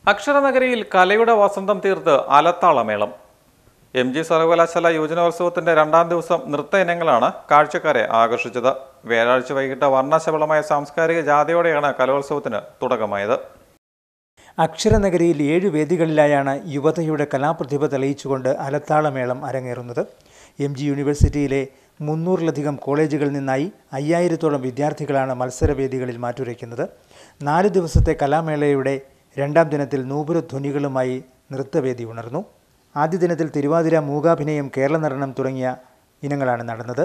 അക്ഷരനഗരിയിൽ കലയുടെ വസന്തം തീർത്ത് അലത്താളമേളം എം ജി സർവകലാശാല യുവജനോത്സവത്തിന്റെ രണ്ടാം ദിവസം നൃത്ത ഇനങ്ങളാണ് കാഴ്ചക്കാരെ ആകർഷിച്ചത് വ്യാഴാഴ്ച വൈകിട്ട് വർണ്ണശബളമായ സാംസ്കാരിക ജാഥയോടെയാണ് കലോത്സവത്തിന് തുടക്കമായത് അക്ഷരനഗരിയിൽ ഏഴ് വേദികളിലായാണ് യുവതയുടെ കലാപ്രതിഭ തെളിയിച്ചുകൊണ്ട് അലത്താളമേളം അരങ്ങേറുന്നത് എം ജി യൂണിവേഴ്സിറ്റിയിലെ മുന്നൂറിലധികം കോളേജുകളിൽ നിന്നായി അയ്യായിരത്തോളം വിദ്യാർത്ഥികളാണ് മത്സരവേദികളിൽ മാറ്റുരയ്ക്കുന്നത് നാല് ദിവസത്തെ കലാമേളയുടെ രണ്ടാം ദിനത്തിൽ നൂപുരധ്വനികളുമായി നൃത്തവേദി ഉണർന്നു ആദ്യ ദിനത്തിൽ തിരുവാതിര മൂകാഭിനയം കേരള നടനം തുടങ്ങിയ ഇനങ്ങളാണ് നടന്നത്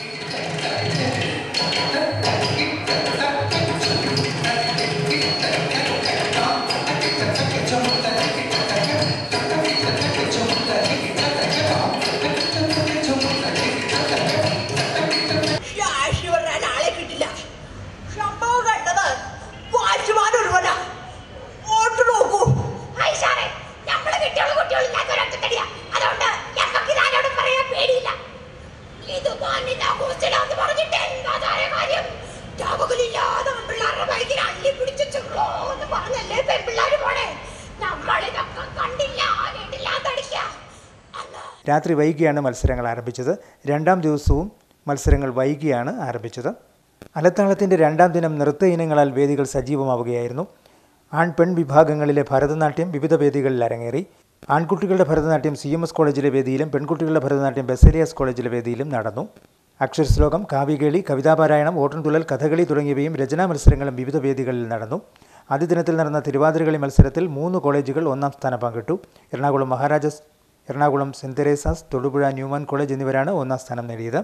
രാശി പറഞ്ഞാൽ ആളെ കിട്ടില്ല സംഭവം കണ്ടത് വാച്ച്മാൻ ഒരുവനാ ഓട്ട് നോക്കൂ ഐഷാറെ നമ്മള് കിട്ടിയുള്ള കുട്ടികളില്ലാത്ത ഒരൊറ്റത്തടിയാ അതുകൊണ്ട് ഞങ്ങൾക്ക് ഇതാരോടും പറയാൻ പേടിയില്ല ഇത് മാന്യത ഹോസ്റ്റലാന്ന് പറഞ്ഞിട്ട് എന്താ താഴെ കാര്യം രാപകലില്ലാതെ പിള്ളേരുടെ ബൈക്കിൽ അള്ളി പിടിച്ച് ചെറോ എന്ന് പറഞ്ഞല്ലേ പെൺപിള്ളേര് പോണേ നമ്മളിതൊക്കെ കണ്ടില്ല കേട്ടില്ല തടിക്ക അന്ന് രാത്രി വൈകിയാണ് മത്സരങ്ങൾ ആരംഭിച്ചത് രണ്ടാം ദിവസവും മത്സരങ്ങൾ വൈകിയാണ് ആരംഭിച്ചത് അലത്താളത്തിൻ്റെ രണ്ടാം ദിനം നൃത്ത ഇനങ്ങളാൽ വേദികൾ സജീവമാവുകയായിരുന്നു ആൺ പെൺ വിഭാഗങ്ങളിലെ ഭരതനാട്യം വിവിധ വേദികളിൽ അരങ്ങേറി ആൺകുട്ടികളുടെ ഭരതനാട്യം സി എം എസ് കോളേജിലെ വേദിയിലും പെൺകുട്ടികളുടെ ഭരതനാട്യം ബെസേലിയസ് കോളേജിലെ വേദിയിലും നടന്നു അക്ഷരശ്ലോകം കാവ്യകേളി കവിതാപാരായണം ഓട്ടൻതുള്ളൽ കഥകളി തുടങ്ങിയവയും രചനാ മത്സരങ്ങളും വിവിധ വേദികളിൽ നടന്നു ആദ്യ ദിനത്തിൽ നടന്ന തിരുവാതിരകളി മത്സരത്തിൽ മൂന്ന് കോളേജുകൾ ഒന്നാം സ്ഥാനം പങ്കിട്ടു Ernakulam Maharajas Ernakulam saint Teresa's Thodupuzha Newman college എന്നിവരാണ് ഒന്നാം സ്ഥാനം നേടിയത്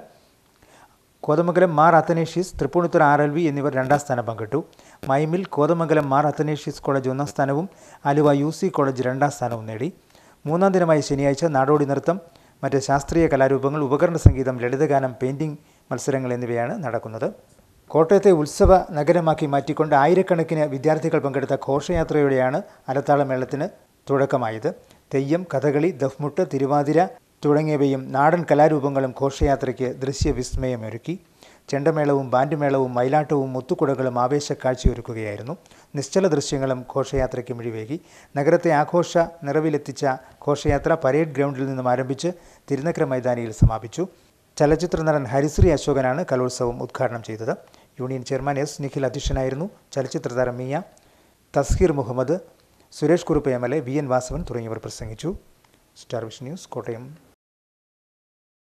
Kothamangalam Mar Athanasius Tripunithura R L V എന്നിവർ രണ്ടാം സ്ഥാനം പങ്കിട്ടു മൈമിൽ കോതമംഗലം മാർ അത്തനേഷ്യസ് കോളേജ് ഒന്നാം സ്ഥാനവും ആലുവ യു സി കോളേജ് രണ്ടാം സ്ഥാനവും നേടി മൂന്നാം ദിനമായ ശനിയാഴ്ച നാടോടി നൃത്തം മറ്റ് ശാസ്ത്രീയ കലാരൂപങ്ങൾ ഉപകരണ സംഗീതം ലളിതഗാനം പെയിൻറ്റിംഗ് മത്സരങ്ങൾ എന്നിവയാണ് നടക്കുന്നത് കോട്ടയത്തെ ഉത്സവ നഗരമാക്കി മാറ്റിക്കൊണ്ട് ആയിരക്കണക്കിന് വിദ്യാർത്ഥികൾ പങ്കെടുത്ത ഘോഷയാത്രയോടെയാണ് അലത്താളമേളത്തിന് തുടക്കമായത് തെയ്യം കഥകളി ദഫ്മുട്ട് തിരുവാതിര തുടങ്ങിയവയും നാടൻ കലാരൂപങ്ങളും ഘോഷയാത്രയ്ക്ക് ദൃശ്യവിസ്മയമൊരുക്കി ചെണ്ടമേളവും ബാൻഡുമേളവും മയിലാട്ടവും മുത്തുകുടകളും ആവേശക്കാഴ്ചയൊരുക്കുകയായിരുന്നു നിശ്ചല ദൃശ്യങ്ങളും ഘോഷയാത്രയ്ക്ക് മിഴിവേകി നഗരത്തെ ആഘോഷ നിറവിലെത്തിച്ച ഘോഷയാത്ര പരേഡ് ഗ്രൗണ്ടിൽ നിന്നും ആരംഭിച്ച് തിരുനക്കര മൈതാനിയിൽ സമാപിച്ചു ചലച്ചിത്ര നടൻ ഹരിശ്രീ അശോകനാണ് കലോത്സവം ഉദ്ഘാടനം ചെയ്തത് യൂണിയൻ ചെയർമാൻ എസ് നിഖിൽ അധ്യക്ഷനായിരുന്നു ചലച്ചിത്ര താരം Miya Tasheer Muhammad Suresh Kurup M L A V N Vasavan തുടങ്ങിയവർ പ്രസംഗിച്ചു സ്റ്റാർ വിഷൻ ന്യൂസ് കോട്ടയം